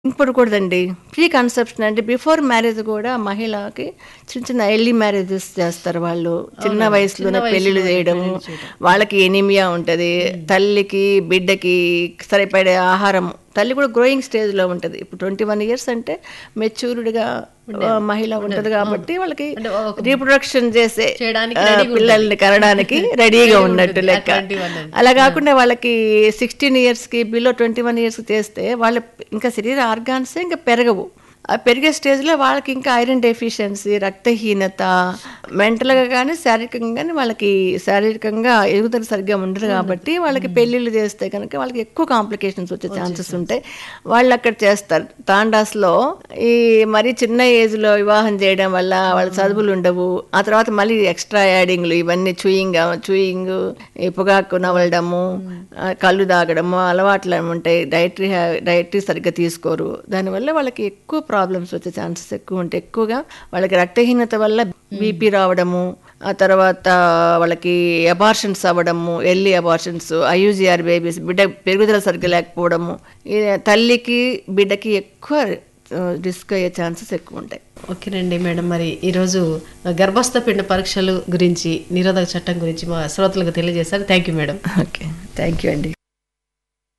పడకూడదండి preconception అంటే before marriage కూడా మహిళకి చిన్న చిన్న ఎర్లీ మ్యారేజెస్ చేస్తారు వాళ్ళు చిన్న వయసులోనే పెళ్లిళ్ళు చేయడము వాళ్ళకి ఎనిమియా ఉంటది తల్లికి బిడ్డకి సరిపడే ఆహారం తల్లి కూడా గ్రోయింగ్ స్టేజ్ లో ఉంటది ఇప్పుడు ట్వంటీ వన్ ఇయర్స్ అంటే మెచ్యూర్డ్గా మహిళ ఉంటది కాబట్టి వాళ్ళకి రీప్రొడక్షన్ చేసే చేయడానికి ఆ, పిల్లల్ని కనడానికి రెడీగా ఉన్నట్టు లెక్క అట్లాంటివన్నీ. అలా కాకుండా వాళ్ళకి సిక్స్టీన్ ఇయర్స్కి బిలో ట్వంటీ వన్ ఇయర్స్కి చేస్తే వాళ్ళ ఇంకా శరీర ఆర్గాన్స్ ఇంకా పెరగవు ఆ పెరిగే స్టేజ్లో వాళ్ళకి ఇంకా ఐరన్ డెఫిషియన్సీ రక్తహీనత మెంటల్గా కానీ శారీరకంగా కానీ వాళ్ళకి శారీరకంగా ఎదుగుదల సరిగ్గా ఉండదు కాబట్టి వాళ్ళకి పెళ్ళిళ్ళు చేస్తే కనుక వాళ్ళకి ఎక్కువ కాంప్లికేషన్స్ వచ్చే ఛాన్సెస్ ఉంటాయి వాళ్ళు అక్కడ చేస్తారు తాండాస్లో ఈ మరీ చిన్న ఏజ్లో వివాహం చేయడం వల్ల వాళ్ళ చదువులు ఉండవు ఆ తర్వాత మళ్ళీ ఎక్స్ట్రా యాడింగ్లు ఇవన్నీ చూయింగ్ చూయింగ్ ఈ పొగాకు నవలడము ఆ, కళ్ళు తాగడము అలవాట్లు ఏమి ఉంటాయి డైటరీ డైటరీ సరిగ్గా తీసుకోరు దానివల్ల వాళ్ళకి ఎక్కువ ప్రాబ్లమ్స్ వచ్చే ఛాన్సెస్ ఎక్కువ ఉంటాయి ఎక్కువగా వాళ్ళకి రక్తహీనత వల్ల బీపీ రావడము ఆ తర్వాత వాళ్ళకి అబార్షన్స్ అవ్వడము ఎర్లీ అబార్షన్స్ ఐయూజిఆర్ బేబీస్ బిడ్డ పెరుగుదల సరిగ్గా లేకపోవడము ఈ తల్లికి బిడ్డకి ఎక్కువ రిస్క్ అయ్యే ఛాన్సెస్ ఎక్కువ ఉంటాయి ఓకేనండి మేడం మరి ఈరోజు గర్భస్థ పిండ పరీక్షలు గురించి నిరోధక చట్టం గురించి మా శ్రోతలకు తెలియజేశారు thank you madam okay thank you అండి